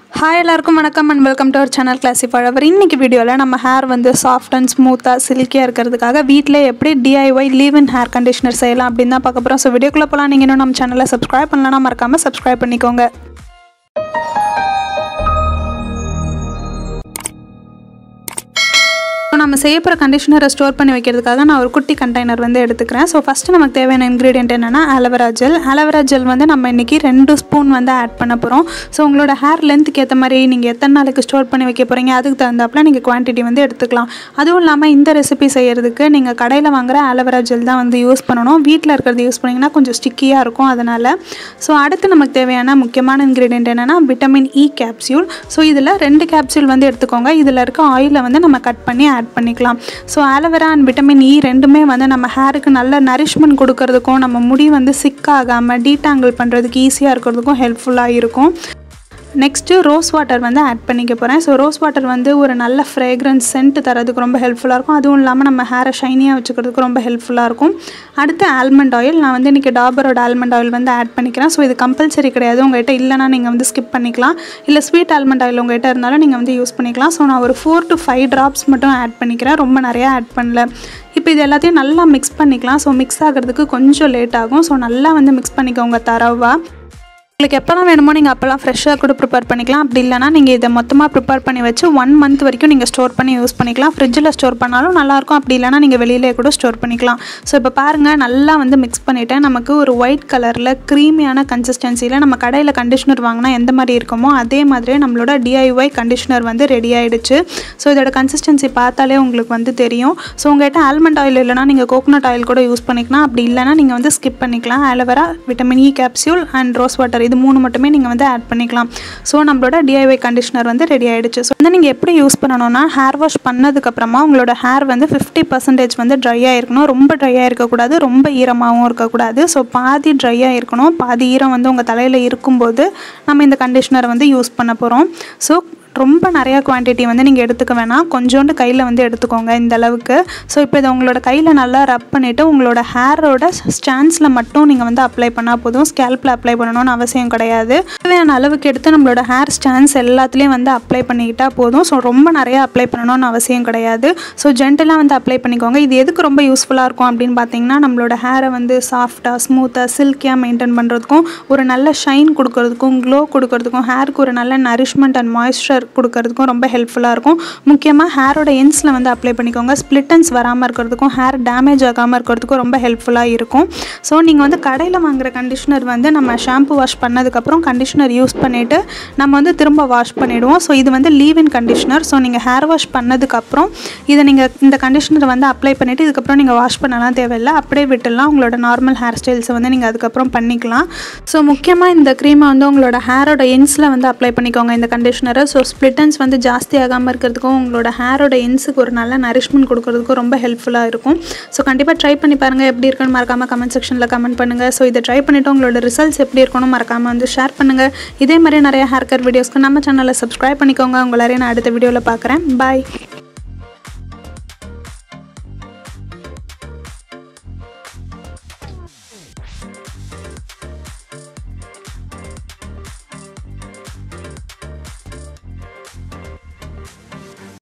hi எல்லாருக்கும் வணக்கம் and welcome to our channel classy flower இன்னைக்கு வீடியோவில் நம்ம ஹேர் வந்து சாஃப்ட் அண்ட் ஸ்மூத்தாக சில்கியாக இருக்கிறதுக்காக வீட்டில் எப்படி DIY leave in hair conditioner செய்யலாம் அப்படின்னு தான் பார்க்க போகிறோம் ஸோ வீடியோக்குள்ளே போகலாம் நீங்கள் இன்னும் நம்ம சேனலை சப்ஸ்கிரைப் பண்ணலன்னா மறக்காமல் சப்ஸ்கிரைப் பண்ணிக்கோங்க ஸோ நம்ம செய்ய போகிற கண்டிஷனரை ஸ்டோர் பண்ணி வைக்கிறதுக்காக நான் ஒரு குட்டி கண்டெய்னர் வந்து எடுத்துக்கிறேன் ஸோ ஃபஸ்ட்டு நமக்கு தேவையான இன்க்ரீடியன்ட் என்னென்னா ஆலோவேரா ஜெல் ஆலோவேரா ஜெல் வந்து நம்ம இன்றைக்கி ரெண்டு ஸ்பூன் வந்து ஆட் பண்ண போகிறோம் ஸோ உங்களோட ஹேர் லென்த்துக்கு ஏற்ற மாதிரி நீங்கள் எத்தனை நாளைக்கு ஸ்டோர் பண்ணி வைக்க போகிறீங்க அதுக்கு தகுந்தாப்புல நீங்கள் குவான்டிட்டி வந்து எடுத்துக்கலாம் அதுவும் இல்லாமல் இந்த ரெசிபி செய்கிறதுக்கு நீங்கள் கடையில் வாங்குற ஆலோவேரா ஜெல் தான் வந்து யூஸ் பண்ணணும் வீட்டில் இருக்கிறது யூஸ் பண்ணிங்கன்னா கொஞ்சம் ஸ்டிக்கியாக இருக்கும் அதனால் ஸோ அடுத்து நமக்கு தேவையான முக்கியமான இன்க்ரீடியன்ட் என்னென்னா விட்டமின் இ கேப்சியூல் ஸோ இதில் ரெண்டு கேப்சியூல் வந்து எடுத்துக்கோங்க இதில் இருக்க ஆயிலை வந்து நம்ம கட் பண்ணி ஆட் பண்ணிக்கலாம் so aloe vera and vitamin E ரெண்டுமே வந்து நம்ம ஹேருக்கு நல்ல நரிஷ்மெண்ட் கொடுக்கறதுக்கும் நம்ம முடி வந்து சிக் ஆகாமல் டீடாங்கிள் பண்ணுறதுக்கு ஈஸியாக இருக்கிறதுக்கும் ஹெல்ப்ஃபுல்லாக இருக்கும் நெக்ஸ்ட்டு ரோஸ் வாட்டர் வந்து ஆட் பண்ணிக்க போகிறேன் ஸோ ரோஸ் வாட்டர் வந்து ஒரு நல்ல ஃப்ரேக்ரன்ஸ் சென்ட் தரதுக்கு ரொம்ப ஹெல்ப்ஃபுல்லாக இருக்கும் அதுவும் இல்லாமல் நம்ம ஹேரை ஷைனியாக வச்சுக்கிறதுக்கு ரொம்ப ஹெல்ப்ஃபுல்லாக இருக்கும் அடுத்து ஆல்மண்ட் ஆயில் நான் வந்து இன்றைக்கி டாபரோட ஆல்மண்ட் ஆயில் வந்து ஆட் பண்ணிக்கிறேன் ஸோ இது கம்பல்சரி கிடையாது உங்கள்கிட்ட இல்லைனா நீங்கள் வந்து ஸ்கிப் பண்ணிக்கலாம் இல்லை ஸ்வீட் ஆல்மண்ட் ஆயில் உங்கள்கிட்ட இருந்தாலும் நீங்கள் வந்து யூஸ் பண்ணிக்கலாம் ஸோ நான் ஒரு ஃபோர் டு ஃபைவ் ட்ராப்ஸ் மட்டும் ஆட் பண்ணிக்கிறேன் ரொம்ப நிறையா ஆட் பண்ணல இப்போ இது எல்லாத்தையும் நல்லா மிக்ஸ் பண்ணிக்கலாம் ஸோ மிக்ஸ் ஆகிறதுக்கு கொஞ்சம் லேட் ஆகும் ஸோ நல்லா வந்து மிக்ஸ் பண்ணிக்கோங்க தரவாக உங்களுக்கு எப்போல்லாம் வேணுமோ நீங்கள் அப்போல்லாம் ஃப்ரெஷ்ஷாக கூட ப்ரிப்பேர் பண்ணிக்கலாம் அப்படி இல்லைனா நீங்கள் இதை மொத்தமாக ப்ரிப்பேர் பண்ணி வச்சு ஒன் மந்த் வரைக்கும் நீங்கள் ஸ்டோர் பண்ணி யூஸ் பண்ணிக்கலாம் ஃப்ரிட்ஜில் ஸ்டோர் பண்ணாலும் நல்லாயிருக்கும் அப்படி இல்லைனா நீங்கள் வெளியிலே கூட ஸ்டோர் பண்ணிக்கலாம் ஸோ இப்போ பாருங்கள் நல்லா வந்து மிக்ஸ் பண்ணிவிட்டேன் நமக்கு ஒரு ஒயிட் கலரில் க்ரீமியான கன்சிஸ்டன்சியில் நம்ம கடையில் கண்டிஷனர் வாங்கினா எந்த மாதிரி இருக்குமோ அதே மாதிரியே நம்மளோட டிஐஒய் கண்டிஷனர் வந்து ரெடி ஆகிடுச்சு ஸோ இதோட கன்சிஸ்டன்சி பார்த்தாலே உங்களுக்கு வந்து தெரியும் ஸோ உங்கள்கிட்ட ஆல்மண்ட் ஆயில் இல்லைனா நீங்கள் கோகோனட் ஆயில் கூட யூஸ் பண்ணிக்கலாம் அப்படி இல்லைனா நீங்கள் வந்து ஸ்கிப் பண்ணிக்கலாம் aloe vera vitamin E capsule and rose water இது மூணு மட்டுமே நீங்கள் வந்து ஆட் பண்ணிக்கலாம் ஸோ நம்மளோட டிஐஒய் கண்டிஷனர் வந்து ரெடி ஆகிடுச்சு ஸோ வந்து நீங்கள் எப்படி யூஸ் பண்ணணும்னா ஹேர் வாஷ் பண்ணதுக்கப்புறமா உங்களோட ஹேர் வந்து ஃபிஃப்டி பர்சன்டேஜ் வந்து ட்ரையாக இருக்கணும் ரொம்ப ட்ரையாக இருக்கக்கூடாது ரொம்ப ஈரமாகவும் இருக்கக்கூடாது ஸோ பாதி ட்ரையாக இருக்கணும் பாதி ஈரம் வந்து உங்கள் தலையில் இருக்கும்போது நம்ம இந்த கண்டிஷனரை வந்து யூஸ் பண்ண போகிறோம் ஸோ ரொம்ப நிறையா குவான்டிட்டி வந்து நீங்கள் எடுத்துக்க வேணாம் கொஞ்சோண்டு கையில் வந்து எடுத்துக்கோங்க இந்த அளவுக்கு ஸோ இப்போ இதை உங்களோட கையில் நல்லா ரப் பண்ணிவிட்டு உங்களோட ஹேரோட ஸ்டாண்ட்ஸில் மட்டும் நீங்கள் வந்து அப்ளை பண்ணால் போதும் ஸ்கேல்பில் அப்ளை பண்ணணும்னு அவசியம் கிடையாது தேவையான அளவுக்கு எடுத்து நம்மளோட ஹேர் ஸ்டாண்ட்ஸ் எல்லாத்துலேயும் வந்து அப்ளை பண்ணிக்கிட்டால் போதும் ஸோ ரொம்ப நிறையா அப்ளை பண்ணணும்னு அவசியம் கிடையாது ஸோ ஜென்டலாக வந்து அப்ளை பண்ணிக்கோங்க இது எதுக்கு ரொம்ப யூஸ்ஃபுல்லாக இருக்கும் அப்படின்னு பார்த்தீங்கன்னா நம்மளோட ஹேரை வந்து சாஃப்டாக ஸ்மூத்தாக சில்கியாக மெயின்டைன் பண்ணுறதுக்கும் ஒரு நல்ல ஷைன் கொடுக்கறதுக்கும் க்ளோ கொடுக்கறதுக்கும் ஹேருக்கு ஒரு நல்ல நரிஷ்மெண்ட் அண்ட் மாய்ஸ்சர் கொடுக்கறதுக்கும் ரொம்ப ஹெல்ப்ஃபுல்லாக இருக்கும் முக்கியமாக ஹேரோட என்ஸில் வந்து அப்ளை பண்ணிக்கோங்க ஸ்ப்ளிட்டன்ஸ் வராமல் இருக்கிறதுக்கும் ஹேர் டேமேஜ் ஆகாமல் இருக்கிறதுக்கும் ரொம்ப ஹெல்ப்ஃபுல்லாக இருக்கும் ஸோ நீங்கள் வந்து கடையில் வாங்குற கண்டிஷனர் வந்து நம்ம ஷாம்பு வாஷ் பண்ணதுக்கப்புறம் கண்டிஷனர் யூஸ் பண்ணிவிட்டு நம்ம வந்து திரும்ப வாஷ் பண்ணிவிடுவோம் ஸோ இது வந்து லீவ் இன் கண்டிஷனர் ஸோ நீங்கள் ஹேர் வாஷ் பண்ணதுக்கப்புறம் இதை நீங்கள் இந்த கண்டிஷனர் வந்து அப்ளை பண்ணிவிட்டு இதுக்கப்புறம் நீங்கள் வாஷ் பண்ணலாம் தேவையில்லை அப்படியே விட்டுடலாம் உங்களோட நார்மல் ஹேர் ஸ்டைல்ஸை வந்து நீங்கள் அதுக்கப்புறம் பண்ணிக்கலாம் ஸோ முக்கியமாக இந்த க்ரீமை வந்து உங்களோட ஹேரோட என்ஸில் வந்து அப்ளை பண்ணிக்கோங்க இந்த கண்டிஷனரை ஸோ ஸ்ப்ளிட்டன்ஸ் வந்து ஜாஸ்தி ஆகாமல் இருக்கிறதுக்கும் உங்களோட ஹேரோட என்ஸுக்கு ஒரு நல்ல நரிஷ்மெண்ட் கொடுக்கறதுக்கும் ரொம்ப ஹெல்ப்ஃபுல்லாக இருக்கும் ஸோ கண்டிப்பாக ட்ரை பண்ணி பாருங்கள் எப்படி இருக்குன்னு மறக்காமல் கமெண்ட் செக்ஷனில் கமெண்ட் பண்ணுங்கள் ஸோ இதை ட்ரை பண்ணிவிட்டு உங்களோட ரிசல்ட்ஸ் எப்படி இருக்கணும் மறக்காமல் வந்து ஷேர் பண்ணுங்கள் இதே மாதிரி நிறைய ஹேர் கர் வீடியோஸ்க்கு நம்ம சேனலை சப்ஸ்கிரைப் பண்ணிக்கோங்க உங்களாரையும் நான் அடுத்த வீடியோவில் பார்க்குறேன் பாய்